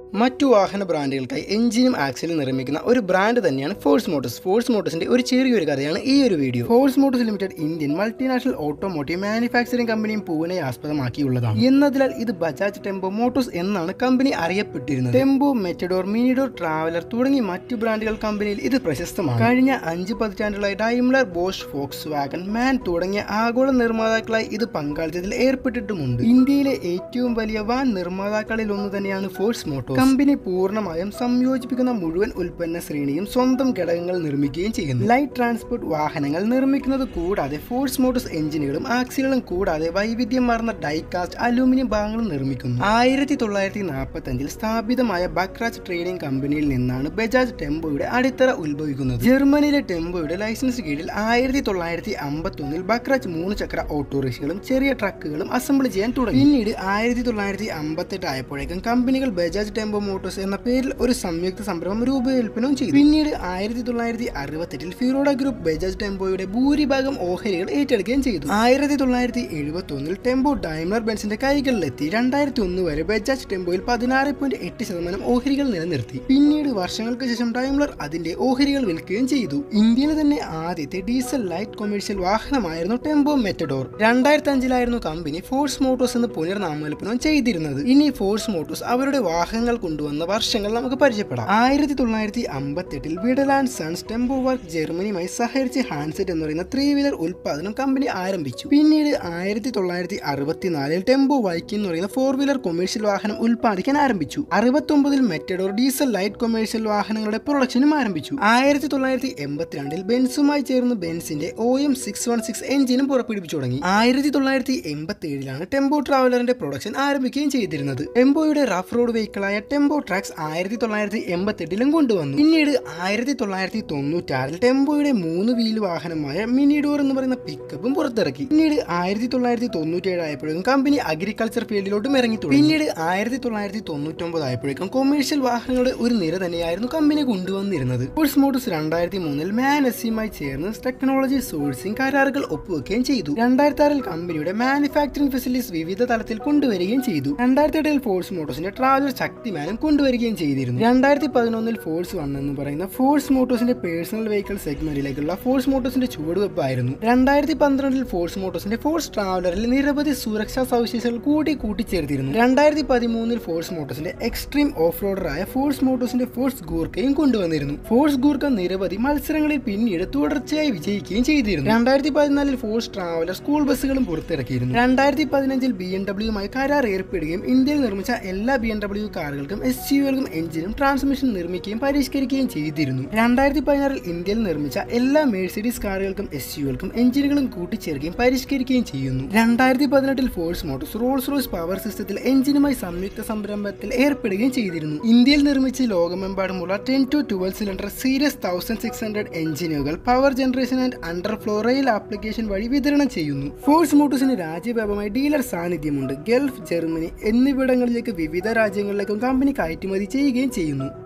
മറ്റു വാഹന ബ്രാൻഡുകൾക്കായി എഞ്ചിനും ആക്സിലും നിർമ്മിക്കുന്ന ഒരു ബ്രാൻഡ് തന്നെയാണ് ഫോഴ്സ് മോട്ടോഴ്സ് ഫോഴ്സ് മോട്ടോഴ്സിന്റെ ഒരു ചെറിയൊരു കഥയാണ് ഈ ഒരു video Force Motors Limited Indian multinational automotive manufacturing കമ്പനിയും പൂനെ ആസ്പദമാക്കിയുള്ളതാണ് എന്നതിനാൽ ഇത് ബജാജ് ടെമ്പോ മോട്ടോഴ്സ് എന്നാണ് കമ്പനി അറിയപ്പെട്ടിരുന്നത് ടെമ്പോ മെറ്റഡോർ മിനിഡോർ ട്രാവലർ തുടങ്ങി മറ്റു ബ്രാൻഡുകൾ കമ്പനിയിൽ ഇത് പ്രശസ്തമാണ് കഴിഞ്ഞ അഞ്ച് പതിറ്റാണ്ടുകളായി Daimler Bosch Volkswagen MAN തുടങ്ങിയ ആഗോള നിർമ്മാതാക്കളായി ഇത് പങ്കാളിത്തത്തിൽ ഏർപ്പെട്ടിട്ടുമുണ്ട് ഇന്ത്യയിലെ ഏറ്റവും വലിയ വാൻ നിർമ്മാതാക്കളിൽ ഒന്ന് തന്നെയാണ് ഫോഴ്സ് മോട്ടോർ കമ്പനി പൂർണ്ണമായും സംയോജിപ്പിക്കുന്ന മുഴുവൻ ഉൽപ്പന്ന ശ്രേണിയും സ്വന്തം ഘടകങ്ങൾ നിർമ്മിക്കുകയും ചെയ്യുന്നു ലൈറ്റ് ട്രാൻസ്പോർട്ട് വാഹനങ്ങൾ നിർമ്മിക്കുന്നത് കൂടാതെ ഫോഴ്സ് മോട്ടോഴ്സ് എഞ്ചിനുകളും ആക്സിലുകളും കൂടാതെ വൈവിധ്യമാർന്ന ഡൈകാസ്റ്റ് അലൂമിനിയം ഭാഗങ്ങളും നിർമ്മിക്കുന്നു ആയിരത്തി തൊള്ളായിരത്തി നാൽപ്പത്തി അഞ്ചിൽ സ്ഥാപിതമായ ബക്രാജ് ട്രേഡിംഗ് കമ്പനിയിൽ നിന്നാണ് ബജാജ് ടെമ്പോയുടെ അടിത്തറ ഉത്ഭവിക്കുന്നത് ജർമ്മനിയിലെ ടെമ്പോയുടെ ലൈസൻസ് കീഴിൽ ആയിരത്തി തൊള്ളായിരത്തി അമ്പത്തി ഒന്നിൽ ബക്രാജ് മൂന്ന് ചക്ര ഓട്ടോറിക്ഷകളും ചെറിയ ട്രക്കുകളും അസംബിൾ ചെയ്യാൻ തുടങ്ങി പിന്നീട് ആയിരത്തി തൊള്ളായിരത്തി അമ്പത്തെട്ട് ആയപ്പോഴേക്കും കമ്പനികൾ ബജാജ് ടെമ്പോ മോട്ടോഴ്സ് എന്ന പേരിൽ ഒരു സംയുക്ത സംരംഭം രൂപകൽപ്പനവും ചെയ്തു പിന്നീട് ആയിരത്തി തൊള്ളായിരത്തി അറുപത്തെട്ടിൽ ഫിറോഡ ഗ്രൂപ്പ് ബജാജ് ടെമ്പോയുടെ ഭൂരിഭാഗം ഓഹരികൾ ഏറ്റെടുക്കുകയും ചെയ്തു ആയിരത്തി തൊള്ളായിരത്തി എഴുപത്തി ഒന്നിൽ ടെമ്പോ ഡൈമർ ബെൻസിന്റെ കൈകളിലെത്തി രണ്ടായിരത്തി ഒന്ന് വരെ ബജാജ് ടെമ്പോയിൽ പതിനാറ് പോയിന്റ് എട്ട് ശതമാനം ഓഹരികൾ നിലനിർത്തി പിന്നീട് വർഷങ്ങൾക്ക് ശേഷം ഡൈംലർ അതിന്റെ ഓഹരികൾ വിൽക്കുകയും ചെയ്തു ഇന്ത്യയിലെ തന്നെ ആദ്യത്തെ ഡീസൽ ലൈറ്റ് കൊമേഴ്ഷ്യൽ വാഹനമായിരുന്നു ടെമ്പോ മെറ്റഡോർ രണ്ടായിരത്തി അഞ്ചിലായിരുന്നു കമ്പനി ഫോഴ്സ് മോട്ടോഴ്സ് എന്ന് പുനർനാമകൽപ്പനം ചെയ്തിരുന്നത് ഇനി ഫോഴ്സ് മോട്ടോഴ്സ് അവരുടെ വാഹനങ്ങൾ കൊണ്ടുവന്ന വർഷങ്ങൾ നമുക്ക് പരിചയപ്പെടാം ആയിരത്തി തൊള്ളായിരത്തി അമ്പത്തെട്ടിൽ Vidal and Sons Tempo Werk ജർമ്മനിയുമായി സഹകരിച്ച് ഹാൻസെറ്റ് എന്ന് പറയുന്ന ത്രീ വീലർ ഉൽപ്പാദനം കമ്പനി ആരംഭിച്ചു പിന്നീട് ആയിരത്തി തൊള്ളായിരത്തി അറുപത്തിനാലിൽ ടെമ്പോ വൈക്കിംഗ് എന്ന് പറയുന്ന ഫോർ വീലർ കൊമേഴ്ഷ്യൽ വാഹനം ഉൽപ്പാദിക്കാൻ ആരംഭിച്ചു അറുപത്തൊമ്പതിൽ മെറ്റഡോർ ഡീസൽ ലൈറ്റ് കൊമേഴ്ഷ്യൽ വാഹനങ്ങളുടെ പ്രൊഡക്ഷനും ആരംഭിച്ചു ആയിരത്തി തൊള്ളായിരത്തി എൺപത്തിരണ്ടിൽ ബെൻസുമായി ചേർന്ന് ബെൻസിന്റെ O M six one six എഞ്ചിനും പുറപ്പെടുവിച്ചു തുടങ്ങി ആയിരത്തി തൊള്ളായിരത്തി എൺപത്തി ഏഴിലാണ് ടെമ്പോ ട്രാവലറിന്റെ പ്രൊഡക്ഷൻ ആരംഭിക്കുകയും ചെയ്തിരുന്നത് ടെമ്പോയുടെ റഫ് റോഡ് വെഹിക്കിളായ ടെമ്പോ ട്രാക്സ് ആയിരത്തി തൊള്ളായിരത്തി എൺപത്തെട്ടിലും കൊണ്ടുവന്നു പിന്നീട് ആയിരത്തി തൊള്ളായിരത്തി തൊണ്ണൂറ്റാറിൽ ടെമ്പോയുടെ മൂന്ന് വീൽ വാഹനമായ മിനിഡോർ എന്ന് പറയുന്ന പിക്കപ്പും പുറത്തിറക്കി പിന്നീട് ആയിരത്തി തൊള്ളായിരത്തി തൊണ്ണൂറ്റേഴ് ആയപ്പോഴേക്കും കമ്പനി അഗ്രികൾച്ചർ ഫീൽഡിലോട്ടും ഇറങ്ങി തുടങ്ങി പിന്നീട് ആയിരത്തി തൊള്ളായിരത്തി തൊണ്ണൂറ്റൊമ്പത് ആയപ്പോഴേക്കും കൊമേഴ്ഷ്യൽ വാഹനങ്ങളുടെ ഒരു നിര തന്നെയായിരുന്നു കമ്പനി കൊണ്ടുവന്നിരുന്നത് ഫോഴ്സ് മോട്ടോഴ്സ് രണ്ടായിരത്തി മൂന്നിൽ മാൻ എസ്സിയുമായി ചേർന്ന് ടെക്നോളജി സോഴ്സിംഗ് കരാറുകൾ ഒപ്പുവെക്കുകയും ചെയ്തു രണ്ടായിരത്തി ആറിൽ കമ്പനിയുടെ മാനുഫാക്ചറിംഗ് ഫെസിലിറ്റീസ് വിവിധ തലത്തിൽ കൊണ്ടുവരികയും ചെയ്തു രണ്ടായിരത്തി എട്ടിൽ ഫോഴ്സ് മോട്ടോഴ്സിന്റെ ട്രാവലർ ശക്തിമാനും കൊണ്ടുവരികയും ചെയ്തിരുന്നു രണ്ടായിരത്തി പതിനൊന്നിൽ ഫോഴ്സ് വൺ എന്ന് പറയുന്ന ഫോഴ്സ് മോട്ടോഴ്സിന്റെ പേഴ്സണൽ വെഹിക്കിൾ സെഗ്മെന്റിലേക്കുള്ള ഫോഴ്സ് മോട്ടോഴ്സിന്റെ ചുവടുവെപ്പായിരുന്നു രണ്ടായിരത്തി പന്ത്രണ്ടിൽ ഫോഴ്സ് മോട്ടോഴ്സിന്റെ ഫോഴ്സ് ട്രാവലറിൽ നിരവധി സുരക്ഷാ സവിശേഷതകൾ കൂടി കൂട്ടിച്ചേർത്തിരുന്നു രണ്ടായിരത്തി പതിമൂന്നിൽ ഫോഴ്സ് മോട്ടോഴ്സിന്റെ എക്സ്ട്രീം ഓഫ് റോഡറായ ഫോഴ്സ് മോട്ടോഴ്സിന്റെ ഫോഴ്സ് ഗൂർക്കയും കൊണ്ടുവന്നിരുന്നു ഫോഴ്സ് ഗൂർക്ക നിരവധി മത്സരങ്ങളിൽ പിന്നീട് തുടർച്ചയായി വിജയിക്കുകയും ചെയ്തിരുന്നു രണ്ടായിരത്തി പതിനാലിൽ ഫോഴ്സ് ട്രാവലർ സ്കൂൾ ബസ്സുകളും പുറത്തിറക്കിയിരുന്നു രണ്ടായിരത്തി പതിനഞ്ചിൽ ബി എം ഡബ്ല്യുമായി കരാർ ഏർപ്പെടുകയും ഇന്ത്യയിൽ നിർമ്മിച്ച എല്ലാ ബി എം ഡബ്ല്യു കാറുകൾക്കും എസ് യുകൾക്കും എഞ്ചിനും ട്രാൻസ്മിഷൻ നിർമ്മിക്കുകയും പരിഷ്കരിക്കുകയും ചെയ്തിരുന്നു രണ്ടായിരത്തി പതിനാറിൽ ഇന്ത്യയിൽ നിർമ്മിച്ച എല്ലാ മേഴ്സിഡീസ് കാറുകൾക്കും എസ് യുകൾക്കും എഞ്ചിനുകളും കൂട്ടിച്ചേർക്കുകയും പരിഷ്കരിക്കുകയും ചെയ്യുന്നു രണ്ടായിരത്തി പതിനെട്ടിൽ Force Motors Rolls Royce power സിസ്റ്റത്തിൽ എഞ്ചിനുമായി സംയുക്ത സംരംഭത്തിൽ ഏർപ്പെടുകയും ചെയ്തിരുന്നു ഇന്ത്യയിൽ നിർമ്മിച്ച് ലോകമെമ്പാടുമുള്ള ten to twelve cylinder series thousand six hundred എഞ്ചിനുകൾ power generation and under flow rail application വഴി വിതരണം ചെയ്യുന്നു ഫോഴ്സ് മോട്ടോഴ്സിന് രാജ്യവ്യാപകമായി ഡീലർ സാന്നിധ്യമുണ്ട് ഗൾഫ് ജർമ്മനി എന്നിവിടങ്ങളിലേക്ക് വിവിധ രാജ്യങ്ങളിലേക്കും കമ്പനി കയറ്റുമതി ചെയ്യുകയും ചെയ്യുന്നു